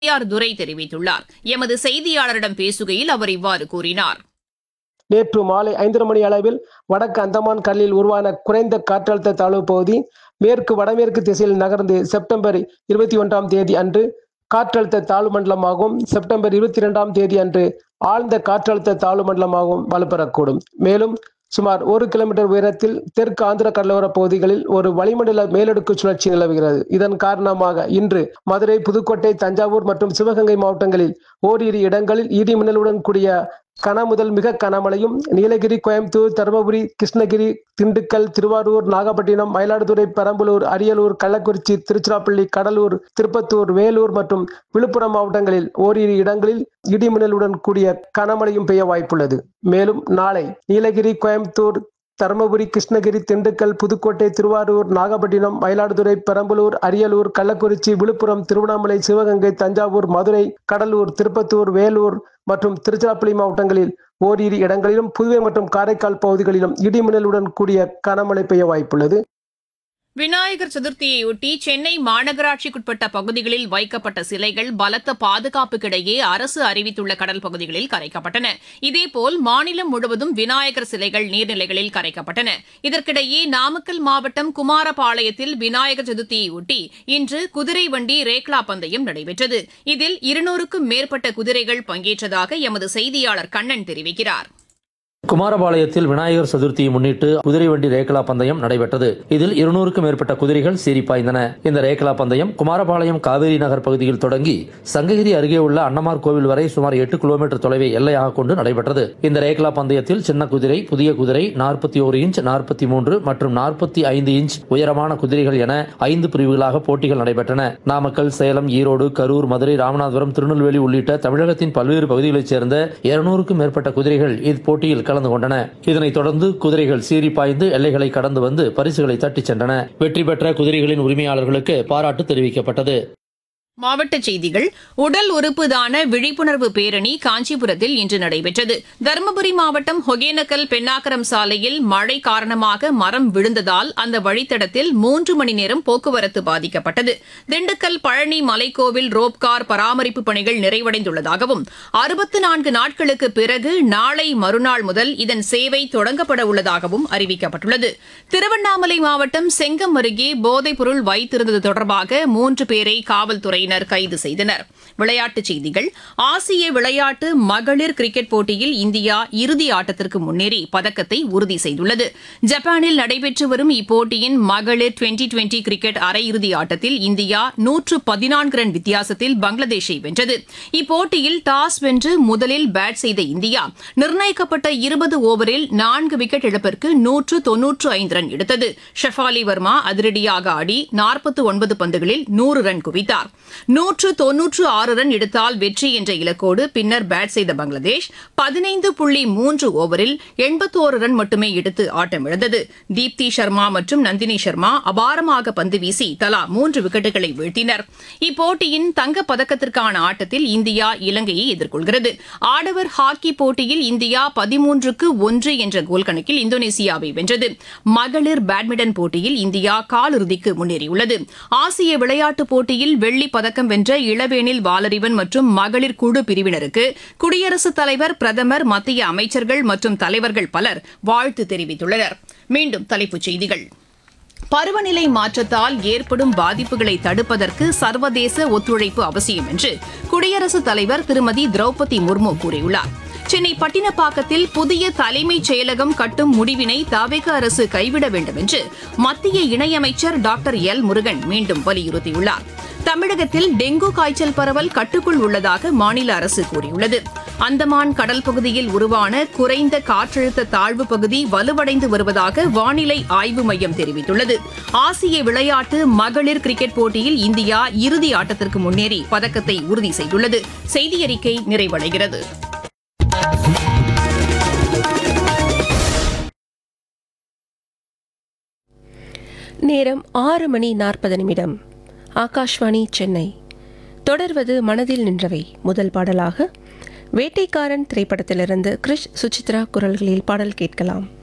R துரை தெரிவித்துள்ளார் எமது செய்தியாளரிடம் பேசுகையில் அவர் இவ்வாறு கூறினார் நேற்று மாலை ஐந்தரை மணி அளவில் வடக்கு அந்தமான் கடலில் உருவான குறைந்த காற்றழுத்த தாழ்வு பகுதி மேற்கு வடமேற்கு திசையில் நகர்ந்து செப்டம்பர் இருபத்தி ஒன்றாம் தேதி அன்று காற்றழுத்த தாழ்வு மண்டலமாகவும் செப்டம்பர் இருபத்தி இரண்டாம் தேதி அன்று ஆழ்ந்த காற்றழுத்த தாழ்வு மண்டலமாகவும் வலுப்பெறக்கூடும் மேலும் சுமார் ஒரு கிலோமீட்டர் உயரத்தில் தெற்கு ஆந்திர கடலோர பகுதிகளில் ஒரு வளிமண்டல மேலடுக்கு சுழற்சி நிலவுகிறது இதன் காரணமாக இன்று மதுரை புதுக்கோட்டை தஞ்சாவூர் மற்றும் சிவகங்கை மாவட்டங்களில் ஓரிரு இடங்களில் இடி மின்னலுடன் கூடிய கன முதல் மிக கனமழையும் நீலகிரி கோயம்புத்தூர் தருமபுரி கிருஷ்ணகிரி திண்டுக்கல் திருவாரூர் நாகப்பட்டினம் மயிலாடுதுறை பெரம்பலூர் அரியலூர் கள்ளக்குறிச்சி திருச்சிராப்பள்ளி கடலூர் திருப்பத்தூர் வேலூர் மற்றும் விழுப்புரம் மாவட்டங்களில் ஓரிரு இடங்களில் இடிமின்னலுடன் கூடிய கனமழையும் பெய்ய வாய்ப்புள்ளது மேலும் நாளை நீலகிரி கோயம்புத்தூர் தருமபுரி கிருஷ்ணகிரி திண்டுக்கல் புதுக்கோட்டை திருவாரூர் நாகப்பட்டினம் மயிலாடுதுறை பெரம்பலூர் அரியலூர் கள்ளக்குறிச்சி விழுப்புரம் திருவண்ணாமலை சிவகங்கை தஞ்சாவூர் மதுரை கடலூர் திருப்பத்தூர் வேலூர் மற்றும் திருச்சிராப்பள்ளி மாவட்டங்களில் ஓரிரு இடங்களிலும் புதுவை மற்றும் காரைக்கால் பகுதிகளிலும் இடிமின்னலுடன் கூடிய கனமழை பெய்ய வாய்ப்புள்ளது விநாயகர் சதுர்த்தியையொட்டி சென்னை மாநகராட்சிக்குட்பட்ட பகுதிகளில் வைக்கப்பட்ட சிலைகள் பலத்த பாதுகாப்புக்கிடையே அரசு அறிவித்துள்ள கடல் பகுதிகளில் கரைக்கப்பட்டன இதேபோல் மாநிலம் முழுவதும் விநாயகர் சிலைகள் நீர்நிலைகளில் கரைக்கப்பட்டன இதற்கிடையே நாமக்கல் மாவட்டம் குமாரபாளையத்தில் விநாயகர் சதுர்த்தியையொட்டி இன்று குதிரை வண்டி ரேக்லா பந்தயம் நடைபெற்றது இதில் இருநூறுக்கும் மேற்பட்ட குதிரைகள் பங்கேற்றதாக எமது செய்தியாளர் கண்ணன் தெரிவிக்கிறார் குமாரபாளையத்தில் விநாயகர் சதுர்த்தியை முன்னிட்டு குதிரை வண்டி ரேகலா பந்தயம் நடைபெற்றது இதில் இருநூறுக்கும் மேற்பட்ட குதிரைகள் சீறி பாய்ந்தன இந்த ரேகலா பந்தயம் குமாரபாளையம் காவேரி நகர் பகுதியில் தொடங்கி சங்ககிரி அருகே உள்ள அன்னமார் கோவில் வரை சுமார் எட்டு கிலோமீட்டர் தொலைவை எல்லையாக கொண்டு நடைபெற்றது இந்த ரேகலா பந்தயத்தில் சின்ன குதிரை புதிய குதிரை நாற்பத்தி ஒரு இன்ச் நாற்பத்தி மூன்று மற்றும் நாற்பத்தி ஐந்து இன்ச் உயரமான குதிரைகள் என ஐந்து பிரிவுகளாக போட்டிகள் நடைபெற்றன நாமக்கல் சேலம் ஈரோடு கரூர் மதுரை ராமநாதபுரம் திருநெல்வேலி உள்ளிட்ட தமிழகத்தின் பல்வேறு பகுதிகளைச் சேர்ந்த இருநூறுக்கும் மேற்பட்ட குதிரைகள் இப்போட்டியில் கலந்து கொண்டன இதனைத் தொடர்ந்து குதிரைகள் சீறி பாய்ந்து எல்லைகளை கடந்து வந்து பரிசுகளை தட்டிச் சென்றன வெற்றி பெற்ற குதிரைகளின் உரிமையாளர்களுக்கு பாராட்டு தெரிவிக்கப்பட்டது மாவட்டச் செய்திகள் உடல் உறுப்பு தான விழிப்புணர்வு பேரணி காஞ்சிபுரத்தில் இன்று நடைபெற்றது தருமபுரி மாவட்டம் ஒகேனக்கல் பெண்ணாகரம் சாலையில் மழை காரணமாக மரம் விழுந்ததால் அந்த வழித்தடத்தில் மூன்று மணி நேரம் போக்குவரத்து பாதிக்கப்பட்டது திண்டுக்கல் பழனி மலைக்கோவில் ரோப்கார் பராமரிப்பு பணிகள் நிறைவடைந்துள்ளதாகவும் அறுபத்து நான்கு நாட்களுக்கு பிறகு நாளை மறுநாள் முதல் இதன் சேவை தொடங்கப்பட உள்ளதாகவும் அறிவிக்கப்பட்டுள்ளது திருவண்ணாமலை மாவட்டம் செங்கம் அருகே போதைப்பொருள் வைத்திருந்தது தொடர்பாக மூன்று பேரை காவல்துறையினர் கைது செய்தனர் விளையாட்டுச் செய்திகள் ஆசிய விளையாட்டு மகளிர் கிரிக்கெட் போட்டியில் இந்தியா இறுதி ஆட்டத்திற்கு முன்னேறி பதக்கத்தை உறுதி செய்துள்ளது ஜப்பானில் நடைபெற்று வரும் இப்போட்டியின் மகளிர் டுவெண்டி டுவெண்டி கிரிக்கெட் அரையிறுதி ஆட்டத்தில் இந்தியா நூற்று பதினான்கு ரன் வித்தியாசத்தில் பங்களாதேஷை வென்றது இப்போட்டியில் டாஸ் வென்று முதலில் பேட் செய்த இந்தியா நிர்ணயிக்கப்பட்ட இருபது ஓவரில் நான்கு விக்கெட் இழப்பிற்கு நூற்று தொன்னூற்று ஐந்து ரன் எடுத்தது ஷெஃபாலி வர்மா அதிரடியாக ஆடி நாற்பத்து ஒன்பது பந்துகளில் நூறு ரன் குவித்தார் நூற்று தொன்னூற்று ஆறு ரன் எடுத்தால் வெற்றி என்ற இலக்கோடு பின்னர் பேட் செய்த பங்களாதேஷ் பதினைந்து புள்ளி மூன்று ஓவரில் எண்பத்தோரு ரன் மட்டுமே எடுத்து ஆட்டமிழந்தது தீப்தி சர்மா மற்றும் நந்தினி சர்மா அபாரமாக பந்து வீசி தலா மூன்று விக்கெட்டுகளை வீழ்த்தினர் இப்போட்டியின் தங்கப் பதக்கத்திற்கான ஆட்டத்தில் இந்தியா இலங்கையை எதிர்கொள்கிறது ஆடவர் ஹாக்கி போட்டியில் இந்தியா பதிமூன்றுக்கு ஒன்று என்ற கோல் கணக்கில் இந்தோனேசியாவை வென்றது மகளிர் பேட்மிண்டன் போட்டியில் இந்தியா காலிறுதிக்கு முன்னேறியுள்ளது ஆசிய விளையாட்டுப் போட்டியில் வெள்ளிப் பதக்கம் வென்ற இளவேனில் வாலறிவன் மற்றும் மகளிர் குழு பிரிவினருக்கு குடியரசுத் தலைவர் பிரதமர் மத்திய அமைச்சர்கள் மற்றும் தலைவர்கள் பலர் வாழ்த்து தெரிவித்துள்ளனர் மீண்டும் தலைப்புச் செய்திகள் பருவநிலை மாற்றத்தால் ஏற்படும் பாதிப்புகளை தடுப்பதற்கு சர்வதேச ஒத்துழைப்பு அவசியம் என்று குடியரசுத் தலைவர் திருமதி திரௌபதி முர்மு கூறியுள்ளார் சென்னை பட்டினப்பாக்கத்தில் புதிய தலைமைச் செயலகம் கட்டும் முடிவினை தவிக அரசு கைவிட வேண்டும் என்று மத்திய இணையமைச்சர் டாக்டர் எல் முருகன் மீண்டும் வலியுறுத்தியுள்ளார் தமிழகத்தில் டெங்கு காய்ச்சல் பரவல் கட்டுக்குள் உள்ளதாக மாநில அரசு கூறியுள்ளது அந்தமான் கடல் பகுதியில் உருவான குறைந்த காற்றழுத்த தாழ்வு பகுதி வலுவடைந்து வருவதாக வானிலை ஆய்வு மையம் தெரிவித்துள்ளது ஆசிய விளையாட்டு மகளிர் கிரிக்கெட் போட்டியில் இந்தியா இறுதி ஆட்டத்திற்கு முன்னேறி பதக்கத்தை உறுதி செய்துள்ளது செய்தியறிக்கை நிறைவடைகிறது நேரம் ஆறு மணி நாற்பது நிமிடம் ஆகாஷ்வாணி சென்னை தொடர்வது மனதில் நின்றவை முதல் பாடலாக வேட்டைக்காரன் திரைப்படத்திலிருந்து கிரிஷ் சுசித்ரா குரல்களில் பாடல் கேட்கலாம்